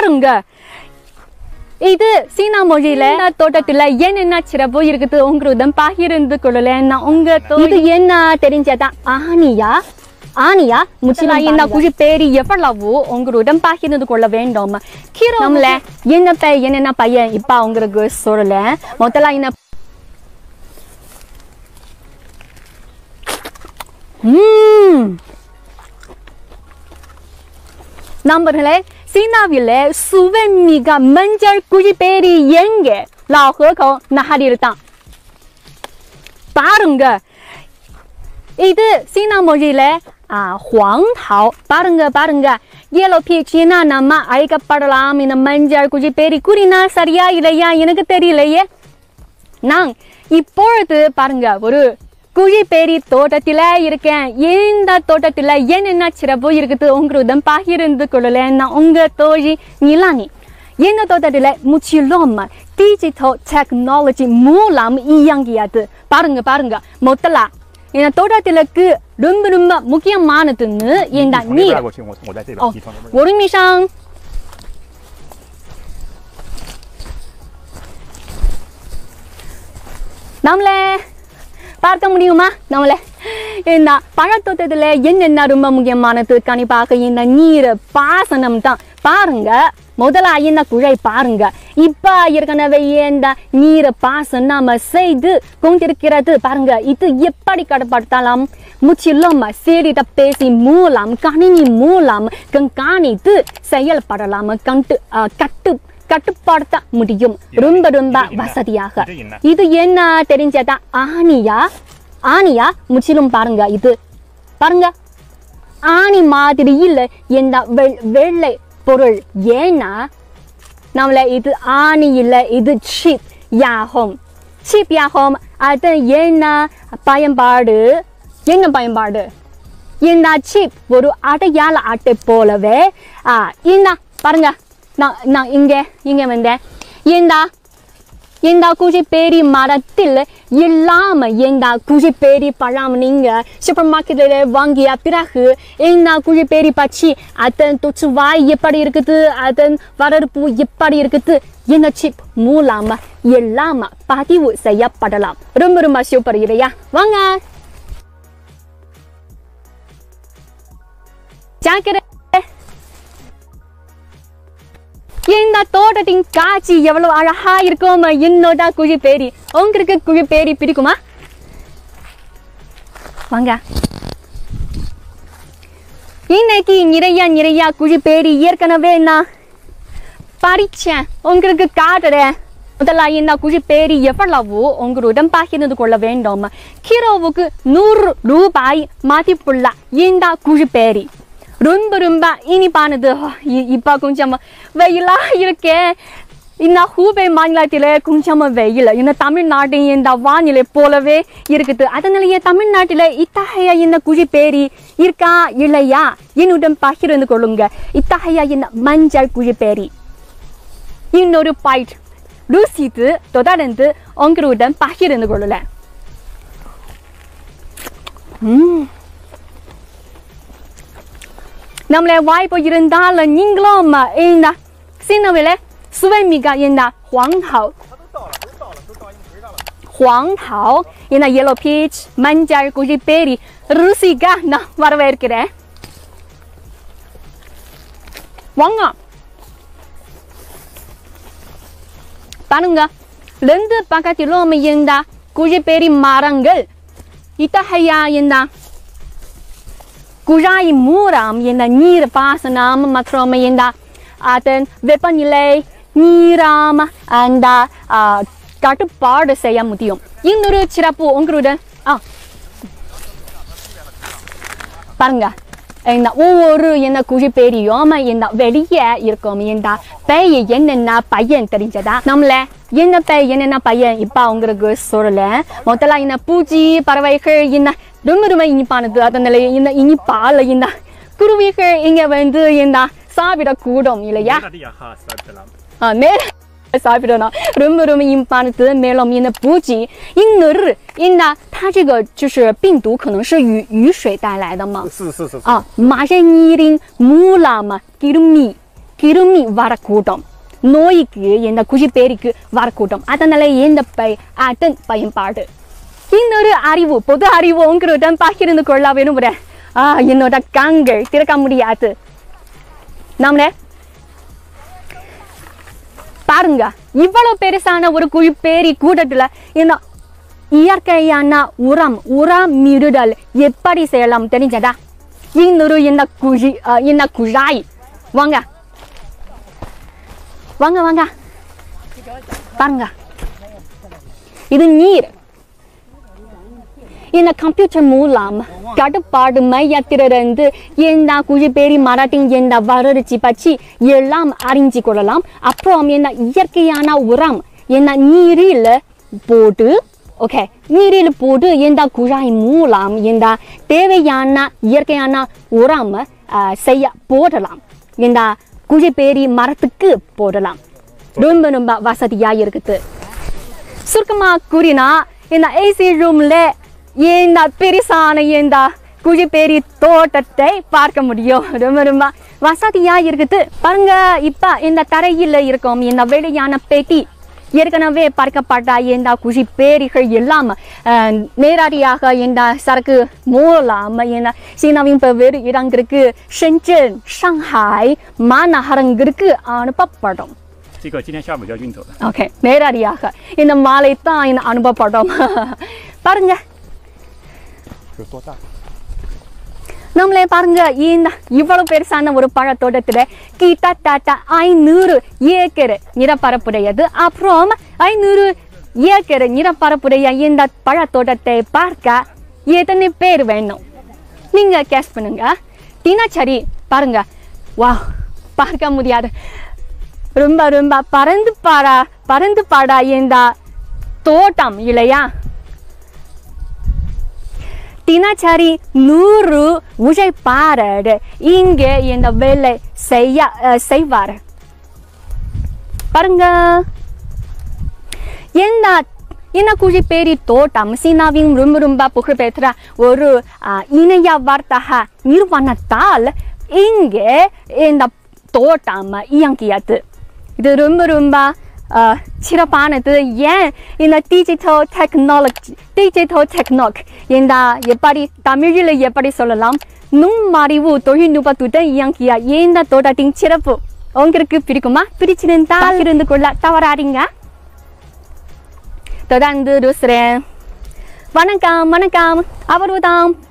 பாருங்க இது சீனா மொழியில இந்த தோட்டத்துல என்னென்ன சிறப்பு இருக்குது உங்களுடன் பகிர்ந்து கொள்ளல நான் உங்க தோ- இது என்ன தெரிஞ்சதா ஆனியா ஆனியா முச்சிலா இந்த குழி பேரு எவ்வளவு உங்களுடன் பகிர்ந்து கொள்ள வேண்டும் கீரை நம்மள என்ன பை என்னென்ன பையன் இப்ப உங்களுக்கு சொல்லல முதல்ல இந்த ம் நண்பர்களே சீனாவில் சுவை மிக மஞ்சள் குழிப்பேரி எங்க லாஹோகோ நகரில் தான் பாருங்க இது சீனா மொழியில ஆ ஹுவாங்டாவ் பாருங்க பாருங்க yellow peach என்ன நம்ம அழைக்கப்படலாம் இந்த மஞ்சள் குழிப்பேரி கூறினா சரியா இல்லையா எனக்கு தெரியலையே நான் இப்பொழுது பாருங்க ஒரு குழிப்பேரி தோட்டத்தில இருக்கேன் இந்த தோட்டத்தில என்னென்ன சிறப்பு இருக்குது உங்களுடன் பகிர்ந்து கொள்ளல நான் உங்க தோழி நிலானி இந்த தோட்டத்தில முற்றிலும் டிஜிட்டல் டெக்னாலஜி மூலம் இயங்கியது பாருங்க பாருங்க முதல்ல இந்த தோட்டத்திலுக்கு ரொம்ப ரொம்ப முக்கியமானதுன்னு இந்த 你从那 நீர் 边过去，我我在这边， 哦你从那边。 ஒரு நிமிஷம் நம்மளே பார்க்க முடியுமா நம்மளே இந்த பழத்தோட்டத்துல என்னென்ன ரொம்ப முக்கியமானது கண்டிப்பாக இந்த நீர் பாசனம் தான் பாருங்க முதல்ல இந்த குழை பாருங்க இப்ப ஏற்கனவே இந்த நீர் பாசனம் செய்து கொண்டிருக்கிறது பாருங்க இது எப்படி கட்டுப்படுத்தலாம் முற்றிலும் சேரிட பேசி மூலம் கணினி மூலம் கண்காணித்து செயல்படலாம் கண்டு அஹ், கட்டு கட்டுப்படுத்த முடியும் ரொம்ப ரொம்ப வசதியாக இது என்ன தெரிஞ்சதா ஆனியா ஆனியா முற்றிலும் பாருங்க இது பாருங்க ஆணி மாதிரி இல்ல இந்த வெள்- வெள்ளை பொருள் ஏன்னா நம்மள இது ஆணி இல்ல இது சீப் யாகும் சீப் யாகும் அது என்ன பயன்பாடு என்ன பயன்பாடு இந்த சீப் ஒரு அடையாள அட்டை போலவே ஆ இந்த பாருங்க நான் நான் இங்க இங்க வந்தேன் இந்த இந்த குஜிப்பேரி மரத்தில் இல்லாம இந்த குஜிப்பேரி பழம் நீங்க சூப்பர் மார்க்கெட்ல வாங்கிய பிறகு இந்த குஜிப்பேரி பச்சி அதன் தொற்றுவாய் எப்படி இருக்குது அதன் வரப்பு எப்படி இருக்குது இந்த சிப் மூலமா எல்லாம பதிவு செய்யப்படலாம் ரொம்ப ரொம்ப சூப்பர் இல்லையா வாங்க ஜாக்கிரதை இந்த தோட்டத்தின் காட்சி எவ்வளவு அழகா இருக்கும் என்னோட குழிப்பேரி உங்களுக்கு குழிப்பேரி பிடிக்குமா வாங்க இன்னைக்கு நிறைய நிறைய குழிப்பேரி ஏற்கனவே நான் பறிச்சேன் உங்களுக்கு காட்டுறேன் முதல்ல இந்த குழிப்பேரி எவ்வளவு உங்களுடன் பகிர்ந்து கொள்ள வேண்டும் கிலோவுக்கு நூறு ரூபாய் மதிப்புள்ள இந்த குழிப்பேரி ரொம்ப ரொம்ப இனிப்பானது இ- இப்ப கொஞ்சம் வெயிலா இருக்கே இந்த ஹூபே மாநிலத்தில கொஞ்சம் வெயில் இந்த தமிழ்நாட்டின் இந்த வானிலை போலவே இருக்குது அதனாலேயே தமிழ்நாட்டில இத்தகைய இந்த குழிப்பேரி இருக்கா இல்லையா என்னுடன் பகிர்ந்து கொள்ளுங்க இத்தகைய இந்த மஞ்சள் குழிப்பேரி இன்னொரு பாயிண்ட் ருசித்து தொடர்ந்து உங்களுடன் பகிர்ந்து கொள்ளல ம் நம்மள வாய்ப்பு இருந்தால் நீங்களும் இந்த சின்னவில சுவை மிக இந்த 黄桃黄桃இந்த yellow peach மஞ்சள் குழிப்பேரி ருசிக நான் வரவேற்கிறேன் வாங்க பாருங்க ரெண்டு பக்கத்திலும் இந்த குழிப்பேரி மரங்கள் இத்தகைய இந்த குழாய் மூலம் இந்த நீர் பாசனம் மற்றும் இந்த அதன் வெப்பநிலை நீராம அந்த ஆ, கட்டுப்பாடு செய்ய முடியும் இன்னொரு சிறப்பு உங்களுடன் ஆ பாருங்க இந்த ஒவ்வொரு இந்த குழிப்பேரியும் இந்த வெளியே இருக்கும் இந்த பெய் என்னென்ன பையன் தெரிஞ்சதா நம்மள என்ன பெய் என்னென்ன பையன் இப்ப உங்களுக்கு சொல்லல முதல்ல இந்த பூச்சி பறவைகள் இந்த ரொம்ப ரொம்ப இனிப்பானது அதனால இந்த இனிப்பால இந்த குருவிகள் இங்க வந்து இந்த சாப்பிடக்கூடும் இல்லையா 那里哈是不啦？ ஆ மேல சாப்பிடணும் ரொம்ப ரொம்ப இம்பானது மேலும் இந்த பூச்சி இன்னொரு இந்த它这个就是病毒可能是雨雨水带来的嘛是是是是。 啊马上நீரின் மூலம் கிருமி கிருமி வரக்கூடும் நோய்க்கு இந்த குழிப்பேரிக்கு வரக்கூடும் அதனால இந்த பை அட்டன் பயன்பாடு இன்னொரு அறிவு பொது அறிவு உங்களுடன் பகிர்ந்து கொள்ள விரும்புகிறேன் ஆ என்னோட கண்கள் திறக்க முடியாது நம்மளே பாருங்க இவ்வளவு பெருசான ஒரு குழிப்பேரி கூட்டத்துல இந்த இயற்கையான உரம் உரமிடுதல் எப்படி செய்யலாம் தெரிஞ்சதா இன்னொரு இந்த குழி அஹ், இந்த குழாய் வாங்க வாங்க வாங்க பாருங்க இது நீர் இந்த கம்ப்யூட்டர் மூலம் கட்டுப்பாடு மையத்திலிருந்து இந்த குழிப்பேரி மரத்தின் இந்த வறட்சி பற்றி எல்லாம் அறிஞ்சு கொள்ளலாம் அப்புறம் இந்த இயற்கையான உரம் இந்த நீரில் போட்டு ஓகே நீரில் போட்டு இந்த குழாய் மூலம் இந்த தேவையான இயற்கையான உரம் அஹ், செய்ய போடலாம் இந்த குழிப்பேரி மரத்துக்கு போடலாம் ரொம்ப ரொம்ப வசதியா இருக்குது சுருக்கமா கூறினா இந்த ஏசி ரூம்ல இந்த பெருசான இந்த குழிப்பேரி தோட்டத்தை பார்க்க முடியும் ரொம்ப ரொம்ப வசதியா இருக்குது பாருங்க இப்ப இந்த தரையில இருக்கும் இந்த வெளியான பெட்டி ஏற்கனவே பார்க்கப்பட்ட இந்த குழிப்பேரிகள் எல்லாம் அஹ், நேரடியாக இந்த சரக்கு மூலம் இந்த சீனாவின் பல்வேறு இடங்களுக்கு ஷென்சன் ஷாங்காய் மாநகரங்களுக்கு அனுப்பப்படும் 这个今天下午就要运走了。 ஓகே நேரடியாக இந்த மாலை தான் இந்த அனுபவப்படும் பாருங்க 有多大？ நம்மளே பாருங்க இந்த இவ்வளவு பெருசான ஒரு பழத்தோட்டத்துல கிட்டத்தட்ட ஐநூறு ஏக்கர் நிலப்பரப்புடையது அப்புறம் ஐநூறு ஏக்கர் நிலப்பரப்புடைய இந்த பழத்தோட்டத்தை பார்க்க எத்தனை பேர் வேணும் நீங்க கேஸ் பண்ணுங்க தினச்சரி பாருங்க வா பார்க்க முடியாது ரொம்ப ரொம்ப பறந்து பாடா பறந்து பாடா இந்த தோட்டம் இல்லையா தினச்சரி நூறு உழைப்பாளர் இங்கே இந்த வேலை செய்ய அஹ், செய்வார் பாருங்க இந்த இந்த குழிப்பேரி தோட்டம் சீனாவின் ரொம்ப ரொம்ப புகழ்பெற்ற ஒரு அஹ், இணைய வர்த்தக நிறுவனத்தால் இங்கே இந்த தோட்டம் இயங்கியது இது ரொம்ப ரொம்ப அஹ், சிறப்பானது ஏன் இந்த டிஜிட்டல் டெக்னாலஜி டிஜிட்டல் டெக்னாக் இந்த எப்படி தமிழில் எப்படி சொல்லலாம் நுண்ணறிவு தொழில்நுட்பத்துடன் இயங்கிய இந்த தோட்டத்தின் சிறப்பு உங்களுக்கு பிடிக்குமா பிடிச்சிருந்தா இருந்து கொள்ள தவறாதீங்க தொடர்ந்து ருசுரேன் வணக்கம் வணக்கம் அவர்தான்